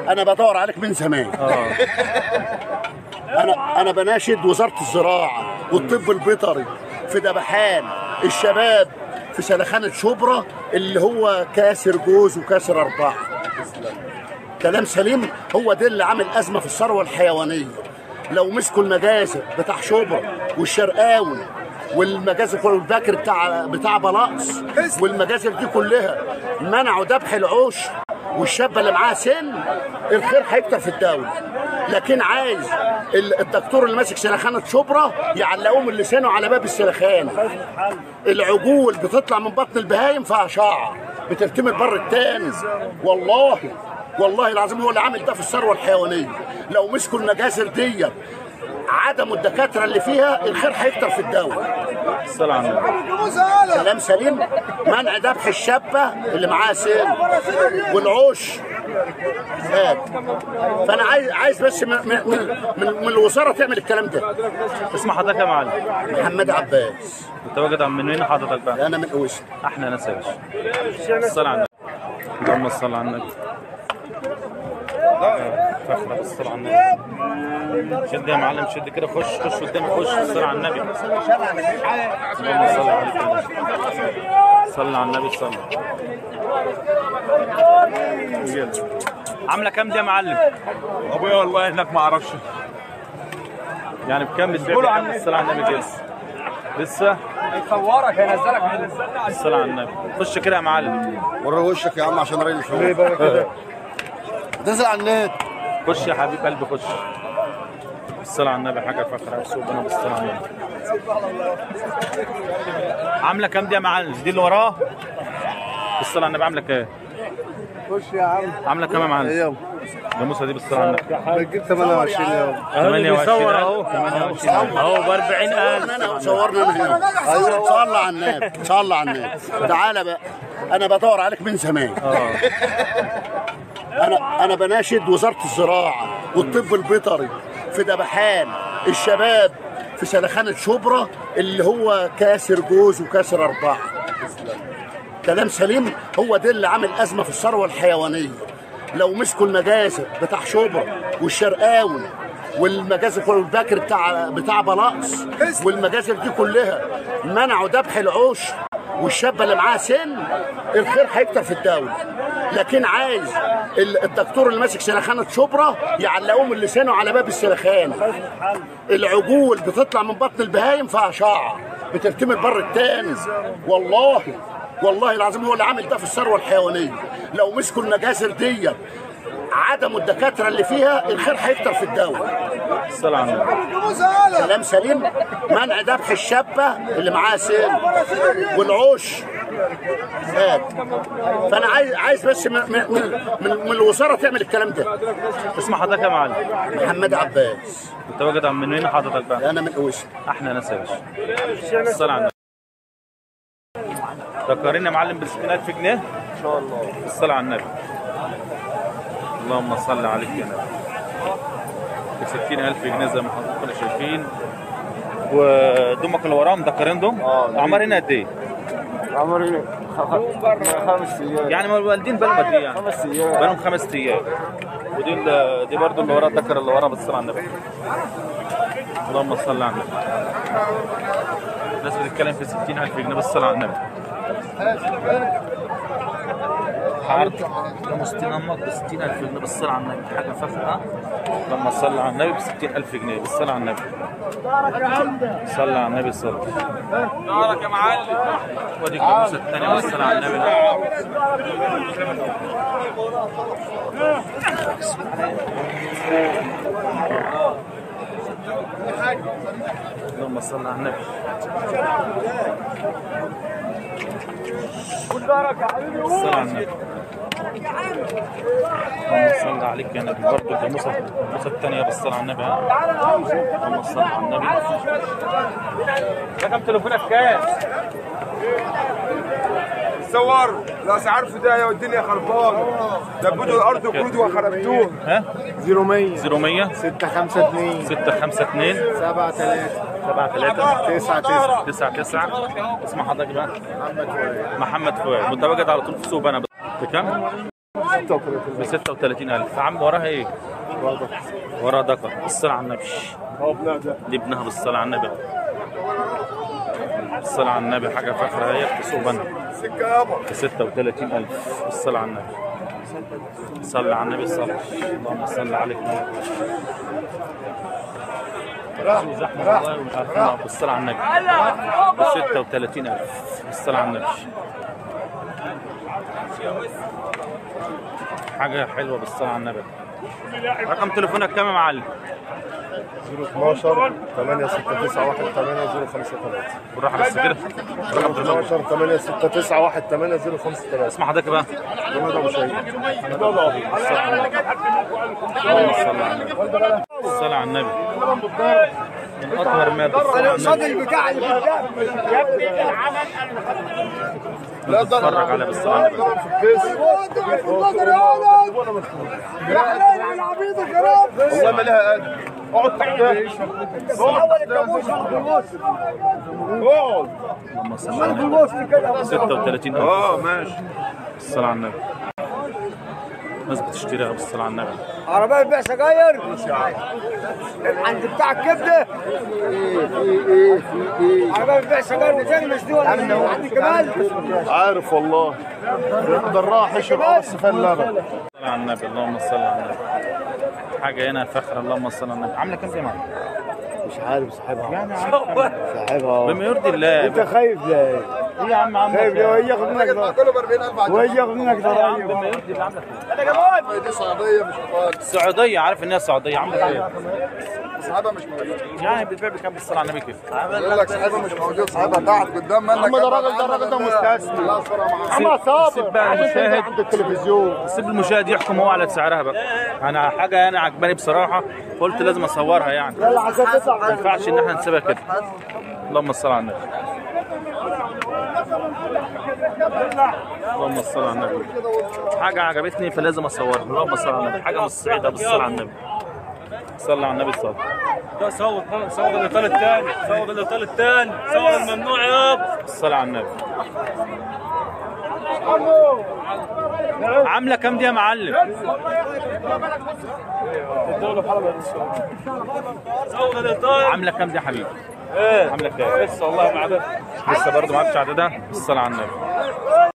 انا بدور عليك من زمان اه انا انا بناشد وزاره الزراعه والطب البيطري في دبحان الشباب في سلخانه شبرا اللي هو كاسر جوز وكاسر اربعه كلام سليم هو ده اللي عامل ازمه في الثروه الحيوانيه لو مسكوا المجازر بتاع شبرا والشرقاوي والمجازر والبكر بتاع بتاع بلاقص والمجازر دي كلها منعوا ذبح العوش والشابه اللي معاها سن الخير هيكتر في الدوله لكن عايز ال- الدكتور اللي ماسك سلخانه شبرا يعلقوه من لسانه على باب السلخانه العجول بتطلع من بطن البهايم فيها شعر بترتمي البر التاني والله والله العظيم هو اللي عامل ده في الثروه الحيوانيه لو مسكوا المجازر دي عدموا الدكاتره اللي فيها الخير هيكتر في الدوله الصلاة على النبي كلام سليم منع ذبح الشابه اللي معاها سن والعوش هات فانا عايز عايز بس من, من, من, من, من الوزاره تعمل الكلام ده اسم حضرتك يا معلم محمد عباس متواجد من وين حضرتك بقى؟ انا من اوسم احلى ناس يا باشا الصلاة على النبي اللهم صل على النبي آه، فخرة بالصلاة على النبي شد يا معلم شد كده خش خش قدامي خش الصلاة على النبي اللهم صل على النبي صل على النبي صل عاملة كام دي يا معلم؟ ابويا والله هناك ما اعرفش يعني بكام بتبيع بكام الصلاة على النبي كده؟ لسه يصورك هينزلك من الصلاة على النبي خش كده يا معلم وري وشك يا عم عشان راجل ليه بقى كده تنزل على النت خش يا حبيب قلبي خش الصلاة على النبي حاجة فخرة سوق انا بالصلاة على النبي عاملة كام دي يا معلم؟ دي اللي وراه بالصلاة على النبي عاملة كام؟ خش يا عم عاملة كام يا معلم؟ يلا جاموسة دي بالصلاة على النبي بتجيب 28 يوم 28 اهو 28 اهو ب 40000 انا صورنا انا هنا ايوه صلى على النبي صلى على النبي تعالى بقى انا بدور عليك من زمان انا انا بناشد وزاره الزراعه والطب البيطري في دبحان الشباب في سلخانه شبرا اللي هو كاسر جوز وكاسر اربعه كلام سليم هو ده اللي عامل ازمه في الثروه الحيوانيه لو مسكوا المجازر بتاع شبرا والشرقاوي والمجازر والبكر بتاع بتاع بلاقص والمجازر دي كلها منعوا ذبح العوش والشابه اللي معاها سن الخير هيكتر في الدوله لكن عايز ال- الدكتور اللي ماسك سلخانه شبرا يعلقوه من لسانه على باب السلخانه العجول بتطلع من بطن البهايم فيها شعر بترتمي البر التاني والله والله العظيم هو اللي عامل ده في الثروه الحيوانيه لو مسكوا المجازر دي عدموا الدكاتره اللي فيها الخير هيكتر في الدوله الصلاة على النبي كلام سليم منع ذبح الشابه اللي معاها سن والعوش هات فانا عايز عايز بس من, من, من, من الوزاره تعمل الكلام ده اسم حضرتك يا معلم محمد عباس متواجد من وين حضرتك بقى؟ انا من اوسم احلى ناس يا باشا الصلاة على النبي ذكرني يا معلم ب 60000 جنيه ان شاء الله الصلاة على النبي اللهم صل عليك يا نبي ب 60000 جنيه زي ما حضراتكم شايفين ودمك اللي وراهم ذكرين دم اعمار هنا قد ايه؟ عمري خمس ايام يعني ما الوالدين بقالهم قد ايه يعني؟ خمس ايام بقالهم خمس ايام ودي ال- دي برضه اللي وراه الذكر اللي وراه بالصلاه على النبي اللهم صل على النبي الناس بتتكلم في 60000 جنيه بالصلاه على النبي عارف ده مستين امك ب 60000 جنيه بالصلاه على النبي حاجه فخمه لما صلى على النبي ب 60000 جنيه بالصلاه على النبي صلى على النبي صلى نارك يا معلم ودي الجاموسه الثانيه بالصلاه على النبي اللهم صل على النبي الصلاة على النبي اللهم صل عليك يا نبي برضه الجاموسة الجاموسة الثانية بالصلاة على النبي ها؟ اللهم صل على النبي رقم تليفونك كام؟ صور لا عارفه ده والدنيا خربانه دبدوا الارض كرود وخربتوه ها 0100 0100 652 652 7 3 7 3 9 9 9 9 اسم حضرتك بقى محمد فؤاد محمد فؤاد متواجد على طول في سوق بنا بكام؟ ب 36000 عم وراها ايه؟ وراها دكر بالصلاة على النبي هو ابنها ده دي ابنها بالصلاة على النبي بالصلاة على النبي حاجة فاخرة هي بتسوق بنا سكه يابا ب 36000 بالصلاة على النبي صلى على النبي صلى اللهم صل عليك زحمة والله ومش عارفين نقف. بالصلاة على النبي ب 36000 بالصلاة على النبي حاجة حلوة بالصلاة على النبي رقم تليفونك كام يا معلم؟ 012 8 6 9 1 8 0 5 3 بالراحة بس كده رقم تليفونك 12 8 6 9 1 8 0 5 3 اسمع حضرتك بقى جمال ابو شهيد اللهم صل على النبي الصلاة على النبي من أطهر ما بالصلاة على النبي البتاع اللي قدام بتتفرج على بالصلاة على النبي والله ما لها قد اقعد تحتها اقعد اللهم صل على النبي 36 اه ماشي الصلاة على النبي الناس بتشتريها بالصلاة على النبي عربية بيع سجاير عند بتاع الكبدة عربية بيع سجاير وتاني مش دي ولا من عند الجمال عارف والله ضراح حشر اه بس فين لبن الصلاة على النبي اللهم صل على النبي حاجة هنا فخرة اللهم صل على النبي عاملة كام زي ما مش عارف صاحبها يعني عارف صاحبها بما يرضي الله انت خايف ليه؟ ايه يا عم عاملة خايف ليه كام؟ وهي ياخد منك ضرر كله ب 40000 وهي ياخد منك يا عم ضرر بما يرضي الله عاملة كام؟ دي صعيديه مش مطار السعودية عارف ان هي سعودية عاملة كام؟ صاحبها مش موجود يعني بتبيع بكام بالصلاة على النبي كيف؟ يقول لك صاحبها مش موجود صاحبها قاعد قدام منك محمد الراجل ده الراجل ده مستثني محمد سيب صابر بقى عشان المشاهد. تنزل عند التلفزيون سيب المشاهد يحكم هو على سعرها بقى انا حاجه انا عجباني بصراحه قلت لازم اصورها يعني يلا عشان تطلع ما ينفعش ان احنا نسيبها كده اللهم صل على النبي اللهم صل على النبي حاجه عجبتني فلازم اصورها اللهم صل على النبي حاجه من الصعيده بالصلاه على النبي صلى على النبي صلى ده صوت صوت الاطار الثاني صوت الاطار الثاني صوت الممنوع يابا الصلاه على النبي عامله كام دي يا معلم صوت الاطار عامله كام دي يا حبيبي ايه عامله كام لسه والله ما عدت لسه برضه ما عرفتش عددها الصلاه على النبي